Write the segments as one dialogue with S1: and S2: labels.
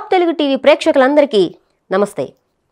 S1: Telugu TV ప్రేక్షకులందరికీ నమస్తే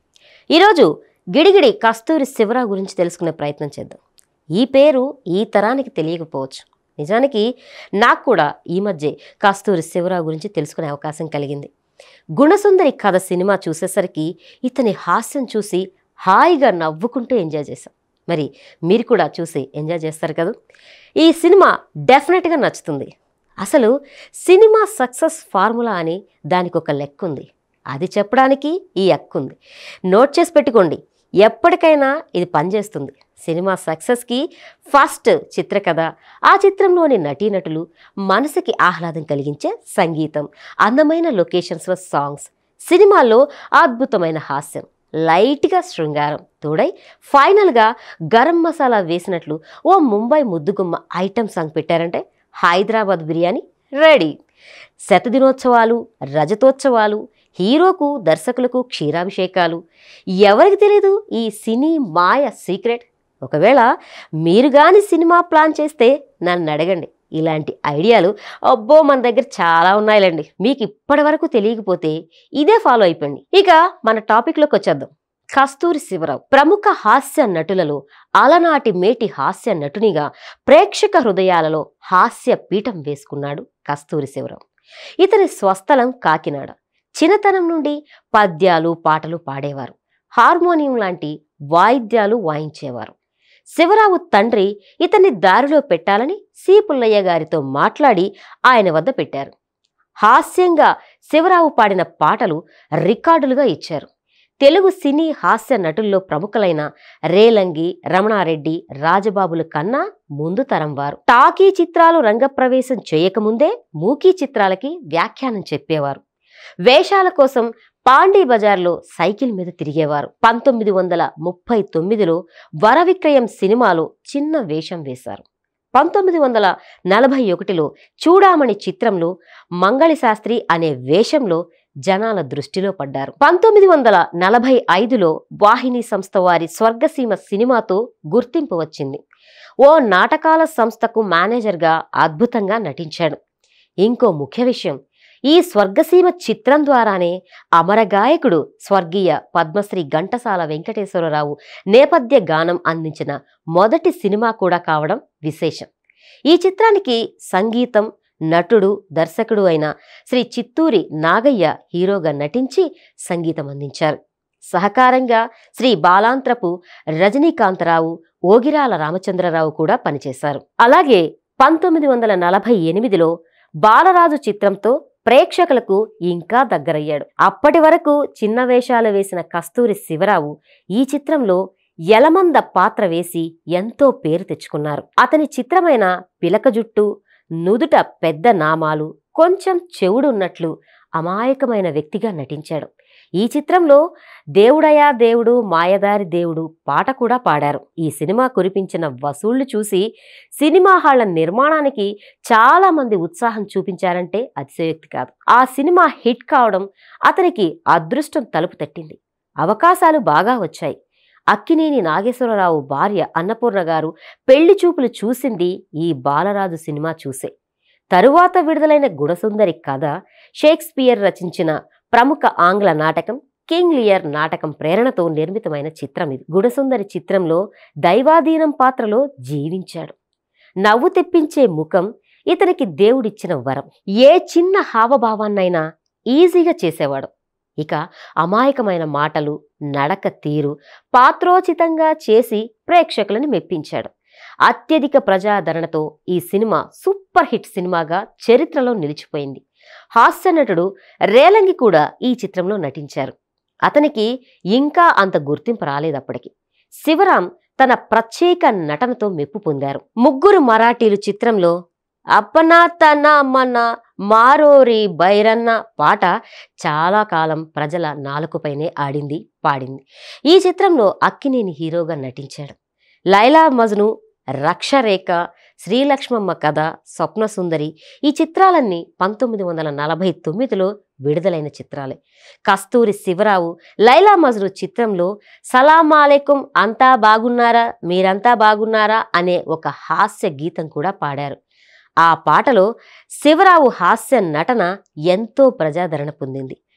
S1: ఈరోజు గిడిగిడి కస్తూరి శివరావు గురించి తెలుసుకునే ప్రయత్నం చేద్దాం ఈ పేరు ఈ తరానికి తెలియకపోవచ్చు నిజానికి నాకు కూడా ఈ మధ్య కస్తూరి శివరావు గురించి తెలుసుకునే అవకాశం కలిగింది గుణసుందరి కథ సినిమా చూసేసరికి ఇతని హాస్యం చూసి హాయిగా నవ్వుకుంటూ ఎంజాయ్ చేశాం మరి మీరు కూడా చూసి ఎంజాయ్ చేస్తారు కదా ఈ సినిమా డెఫినెట్గా నచ్చుతుంది అసలు సినిమా సక్సెస్ ఫార్ములా అని దానికి ఒక లెక్క ఉంది అది చెప్పడానికి ఈ హక్కు ఉంది నోట్ చేసి పెట్టుకోండి ఎప్పటికైనా ఇది పనిచేస్తుంది సినిమా సక్సెస్కి ఫస్ట్ చిత్రకథ ఆ చిత్రంలోని నటీనటులు మనసుకి ఆహ్లాదం కలిగించే సంగీతం అందమైన లొకేషన్స్లో సాంగ్స్ సినిమాల్లో అద్భుతమైన హాస్యం లైట్గా శృంగారం తోడై ఫైనల్గా గరం మసాలా వేసినట్లు ఓ ముంబై ముద్దుగుమ్మ ఐటమ్ సాంగ్ పెట్టారంటే హైదరాబాద్ బిర్యానీ రెడీ శతదినోత్సవాలు రజతోత్సవాలు హీరోకు దర్శకులకు క్షీరాభిషేకాలు ఎవరికి తెలియదు ఈ సినీ మాయ సీక్రెట్ ఒకవేళ మీరు కానీ సినిమా ప్లాన్ చేస్తే నన్ను అడగండి ఇలాంటి ఐడియాలు అబ్బో మన దగ్గర చాలా ఉన్నాయిలండి మీకు ఇప్పటి వరకు తెలియకపోతే ఇదే ఫాలో అయిపోండి ఇక మన టాపిక్లోకి వచ్చేద్దాం కస్తూరి శివరావు ప్రముఖ హాస్య నటులలో అలనాటి మేటి హాస్య నటునిగా ప్రేక్షక హృదయాలలో హాస్య పీఠం వేసుకున్నాడు కస్తూరి శివరావు ఇతని స్వస్థలం కాకినాడ చిన్నతనం నుండి పద్యాలు పాటలు పాడేవారు హార్మోనియం లాంటి వాయిద్యాలు వాయించేవారు శివరావు తండ్రి ఇతన్ని దారిలో పెట్టాలని సి పుల్లయ్య గారితో మాట్లాడి ఆయన వద్ద పెట్టారు హాస్యంగా శివరావు పాడిన పాటలు రికార్డులుగా ఇచ్చారు తెలుగు సినీ హాస్య నటుల్లో ప్రముఖులైన రేలంగి రమణారెడ్డి రాజబాబుల కన్నా ముందు తరం వారు టాకీ చిత్రాలు రంగప్రవేశం చేయకముందే మూకీ చిత్రాలకి వ్యాఖ్యానం చెప్పేవారు వేషాల కోసం పాండీ బజార్లో సైకిల్ మీద తిరిగేవారు పంతొమ్మిది వందల ముప్పై తొమ్మిదిలో వరవిక్రయం సినిమాలో చిన్న వేషం వేశారు పంతొమ్మిది వందల నలభై ఒకటిలో చూడామణి చిత్రంలో మంగళశాస్త్రి అనే వేషంలో జనాల దృష్టిలో పడ్డారు పంతొమ్మిది వందల నలభై ఐదులో వాహిని సంస్థ వారి స్వర్గసీమ సినిమాతో గుర్తింపు వచ్చింది ఓ నాటకాల సంస్థకు మేనేజర్గా అద్భుతంగా నటించాడు ఇంకో ముఖ్య విషయం ఈ స్వర్గసీమ చిత్రం ద్వారానే అమరగాయకుడు స్వర్గీయ పద్మశ్రీ ఘంటసాల వెంకటేశ్వరరావు నేపథ్య గానం అందించిన మొదటి సినిమా కూడా కావడం విశేషం ఈ చిత్రానికి సంగీతం నటుడు దర్శకుడు అయిన శ్రీ చిత్తూరి నాగయ్య హీరోగా నటించి సంగీతం అందించారు సహకారంగా శ్రీ బాలాంత్రపు రజనీకాంతరావు ఓగిరాల రామచంద్రరావు కూడా పనిచేశారు అలాగే పంతొమ్మిది వందల నలభై ఎనిమిదిలో బాలరాజు చిత్రంతో ప్రేక్షకులకు ఇంకా దగ్గరయ్యాడు అప్పటి వరకు చిన్న వేషాలు వేసిన కస్తూరి శివరావు ఈ చిత్రంలో యలమంద పాత్ర వేసి ఎంతో పేరు తెచ్చుకున్నారు అతని చిత్రమైన పిలక జుట్టు నుదుట పెద్ద నామాలు కొంచెం చెవుడున్నట్లు అమాయకమైన వ్యక్తిగా నటించాడు ఈ చిత్రంలో దేవుడయా దేవుడు మాయదారి దేవుడు పాట కూడా పాడారు ఈ సినిమా కురిపించిన వసూళ్లు చూసి సినిమా హాళ్ల నిర్మాణానికి చాలా మంది ఉత్సాహం చూపించారంటే అతిశయోక్తి కాదు ఆ సినిమా హిట్ కావడం అతనికి అదృష్టం తలుపు తట్టింది అవకాశాలు బాగా వచ్చాయి అక్కినేని నాగేశ్వరరావు భార్య అన్నపూర్ణ గారు పెళ్లి చూపులు చూసింది ఈ బాలరాజు సినిమా చూసే తరువాత విడుదలైన గుణసుందరి కథ షేక్స్పియర్ రచించిన ప్రముఖ ఆంగ్ల నాటకం కింగ్ లియర్ నాటకం ప్రేరణతో నిర్మితమైన చిత్రం ఇది గుణసుందరి చిత్రంలో దైవాధీనం పాత్రలో జీవించాడు నవ్వు తెప్పించే ముఖం ఇతనికి దేవుడిచ్చిన వరం ఏ చిన్న హావభావాన్నైనా ఈజీగా చేసేవాడు ఇక అమాయకమైన మాటలు నడక తీరు పాత్రోచితంగా చేసి ప్రేక్షకులను మెప్పించాడు అత్యధిక ప్రజాదరణతో ఈ సినిమా సూపర్ హిట్ సినిమాగా చరిత్రలో నిలిచిపోయింది హాస్య నటుడు రేలంగి కూడా ఈ చిత్రంలో నటించారు అతనికి ఇంకా అంత గుర్తింపు రాలేదు అప్పటికి శివరాం తన ప్రత్యేక నటనతో మెప్పు పొందారు ముగ్గురు మరాఠీలు చిత్రంలో అప్పన తన మన మారోరి బైరన్న పాట చాలా కాలం ప్రజల నాలుకపైనే ఆడింది పాడింది ఈ చిత్రంలో అక్కినేని హీరోగా నటించాడు లైలా మజ్ను రక్షరేఖ శ్రీలక్ష్మమ్మ కథ స్వప్నసుందరి ఈ చిత్రాలన్నీ పంతొమ్మిది వందల నలభై తొమ్మిదిలో విడుదలైన చిత్రాలే కస్తూరి శివరావు లైలా మజ్ను చిత్రంలో సలామాలేకుం అంతా బాగున్నారా మీరంతా బాగున్నారా అనే ఒక హాస్య గీతం కూడా పాడారు ఆ పాటలో శివరావు హాస్య నటన ఎంతో ప్రజాదరణ పొందింది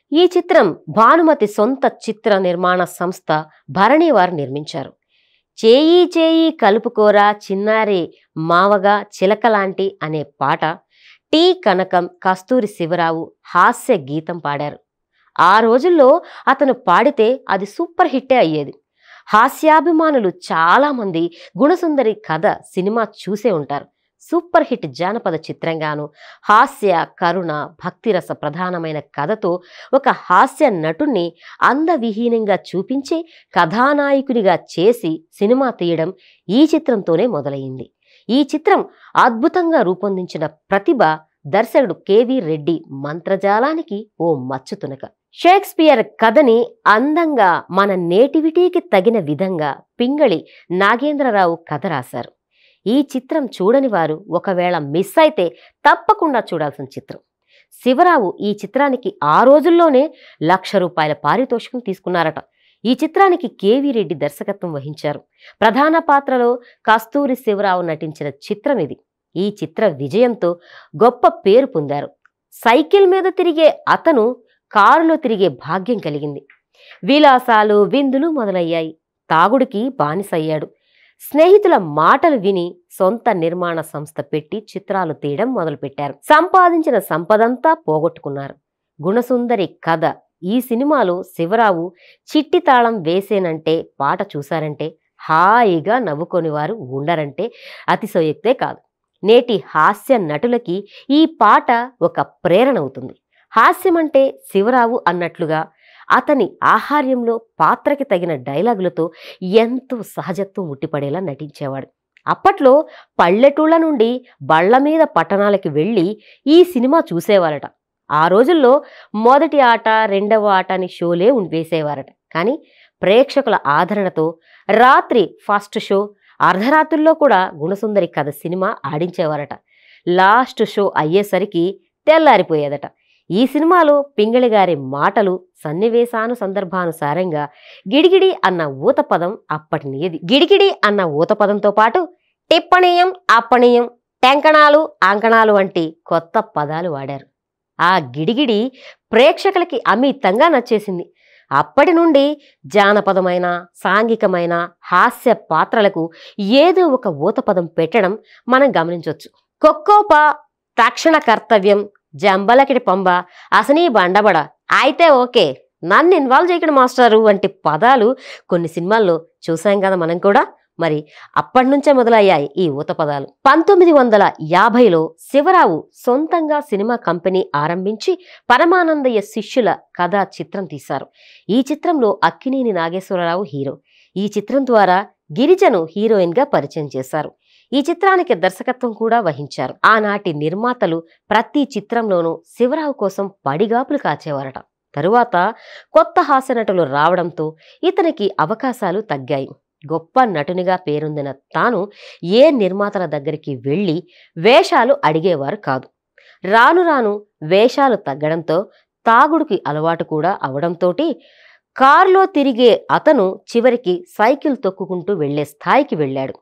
S1: ఈ చిత్రం భానుమతి సొంత చిత్ర నిర్మాణ సంస్థ భరణి వారు నిర్మించారు చేయి చేయి కలుపుకోరా చిన్నారి మావగా చిలకలాంటి అనే పాట టి కనకం కస్తూరి శివరావు హాస్య గీతం పాడారు ఆ రోజుల్లో అతను పాడితే అది సూపర్ హిట్టే అయ్యేది హాస్యాభిమానులు చాలామంది గుణసుందరి కథ సినిమా చూసే ఉంటారు సూపర్ హిట్ జానపద చిత్రంగాను హాస్య కరుణ భక్తిరస ప్రధానమైన కథతో ఒక హాస్య నటుణ్ణి అందవిహీనంగా చూపించి కథానాయకునిగా చేసి సినిమా తీయడం ఈ చిత్రంతోనే మొదలైంది ఈ చిత్రం అద్భుతంగా రూపొందించిన ప్రతిభ దర్శకుడు కెవి రెడ్డి మంత్రజాలానికి ఓ మచ్చుతునక షేక్స్పియర్ కథని అందంగా మన నేటివిటీకి తగిన విధంగా పింగళి నాగేంద్రరావు కథ రాశారు ఈ చిత్రం చూడని వారు ఒకవేళ మిస్ అయితే తప్పకుండా చూడాల్సిన చిత్రం శివరావు ఈ చిత్రానికి ఆ రోజుల్లోనే లక్ష రూపాయల పారితోషికం తీసుకున్నారట ఈ చిత్రానికి కేవీ రెడ్డి దర్శకత్వం వహించారు ప్రధాన పాత్రలో కస్తూరి శివరావు నటించిన చిత్రం ఇది ఈ చిత్ర విజయంతో గొప్ప పేరు పొందారు సైకిల్ మీద తిరిగే అతను కారులో తిరిగే భాగ్యం కలిగింది విలాసాలు విందులు మొదలయ్యాయి తాగుడికి బానిసయ్యాడు స్నేహితుల మాటలు విని సొంత నిర్మాణ సంస్థ పెట్టి చిత్రాలు తీయడం మొదలుపెట్టారు సంపాదించిన సంపదంతా పోగొట్టుకున్నారు గుణసుందరి కథ ఈ సినిమాలో శివరావు చిట్టి తాళం వేసేనంటే పాట చూశారంటే హాయిగా నవ్వుకొని వారు ఉండరంటే అతిశయోక్తే కాదు నేటి హాస్య నటులకి ఈ పాట ఒక ప్రేరణ అవుతుంది హాస్యం అంటే శివరావు అన్నట్లుగా అతని ఆహార్యంలో పాత్రకి తగిన డైలాగులతో ఎంతో సహజత్వం ఉట్టిపడేలా నటించేవాడు అప్పట్లో పల్లెటూళ్ళ నుండి బళ్ళ మీద పట్టణాలకి వెళ్ళి ఈ సినిమా చూసేవారట ఆ రోజుల్లో మొదటి ఆట రెండవ ఆట అని షోలే ఉం- వేసేవారట కానీ ప్రేక్షకుల ఆదరణతో రాత్రి ఫస్ట్ షో అర్ధరాత్రుల్లో కూడా గుణసుందరి కథ సినిమా ఆడించేవారట లాస్ట్ షో అయ్యేసరికి తెల్లారిపోయేదట ఈ సినిమాలో పింగళి గారి మాటలు సన్నివేశాను సందర్భానుసారంగా గిడిగిడి అన్న ఊత పదం అప్పటి నియది గిడిగిడి అన్న ఊత పదంతో పాటు టిప్పణీయం అప్పణీయం టెంకణాలు అంకణాలు వంటి కొత్త పదాలు వాడారు ఆ గిడిగిడి ప్రేక్షకులకి అమితంగా నచ్చేసింది అప్పటి నుండి జానపదమైన సాంఘికమైన హాస్య పాత్రలకు ఏదో ఒక ఊతపదం పెట్టడం మనం గమనించవచ్చు కొక్కోప తక్షణ కర్తవ్యం జంబలకిడి పంబ అసనీ బండబడ అయితే ఓకే నన్ను ఇన్వాల్వ్ చేయకండి మాస్టారు వంటి పదాలు కొన్ని సినిమాల్లో చూసాం కదా మనం కూడా మరి అప్పటి నుంచే మొదలయ్యాయి ఈ ఊత పదాలు పంతొమ్మిది వందల యాభైలో శివరావు సొంతంగా సినిమా కంపెనీ ఆరంభించి పరమానందయ్య శిష్యుల కథా చిత్రం తీశారు ఈ చిత్రంలో అక్కినేని నాగేశ్వరరావు హీరో ఈ చిత్రం ద్వారా గిరిజను హీరోయిన్ గా పరిచయం చేశారు ఈ చిత్రానికి దర్శకత్వం కూడా వహించారు ఆనాటి నిర్మాతలు ప్రతి చిత్రంలోనూ శివరావు కోసం పడిగాపులు కాచేవారట తరువాత కొత్త హాస్యనటులు రావడంతో ఇతనికి అవకాశాలు తగ్గాయి గొప్ప నటునిగా పేరొందిన తాను ఏ నిర్మాతల దగ్గరికి వెళ్ళి వేషాలు అడిగేవారు కాదు రాను రాను వేషాలు తగ్గడంతో తాగుడుకి అలవాటు కూడా అవడంతోటి కారులో తిరిగే అతను చివరికి సైకిల్ తొక్కుకుంటూ వెళ్ళే స్థాయికి వెళ్ళాడు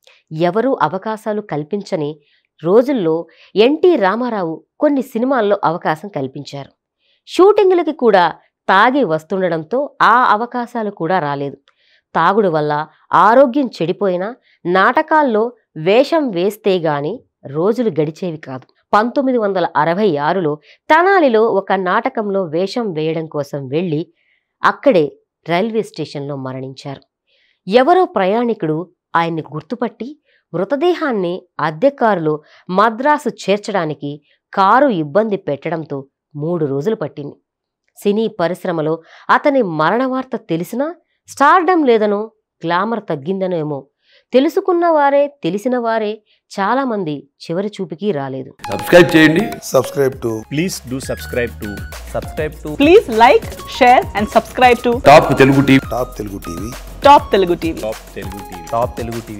S1: ఎవరూ అవకాశాలు కల్పించని రోజుల్లో ఎన్టీ రామారావు కొన్ని సినిమాల్లో అవకాశం కల్పించారు షూటింగులకి కూడా తాగి వస్తుండడంతో ఆ అవకాశాలు కూడా రాలేదు తాగుడు వల్ల ఆరోగ్యం చెడిపోయినా నాటకాల్లో వేషం వేస్తే గాని రోజులు గడిచేవి కాదు పంతొమ్మిది వందల అరవై ఆరులో తెనాలిలో ఒక నాటకంలో వేషం వేయడం కోసం వెళ్ళి అక్కడే రైల్వే స్టేషన్లో మరణించారు ఎవరో ప్రయాణికుడు ఆయన్ని గుర్తుపట్టి మృతదేహాన్ని అద్దె కారులో మద్రాసు చేర్చడానికి కారు ఇబ్బంది పెట్టడంతో మూడు రోజులు పట్టింది సినీ పరిశ్రమలో అతని మరణ వార్త తెలిసినా స్టార్డమ్ లేదనో గ్లామర్ తగ్గిందనో ఏమో తెలుసుకున్న వారే తెలిసిన వారే చాలామంది చివరి చూపుకి రాలేదు
S2: సబ్స్క్రైబ్ చేయండి
S3: subscribe to
S4: please do subscribe to subscribe to
S5: Please like, share, and subscribe to
S2: top Telugu TV
S3: Top Telugu TV.
S5: Top Telugu TV.
S4: top telugu tv top telugu tv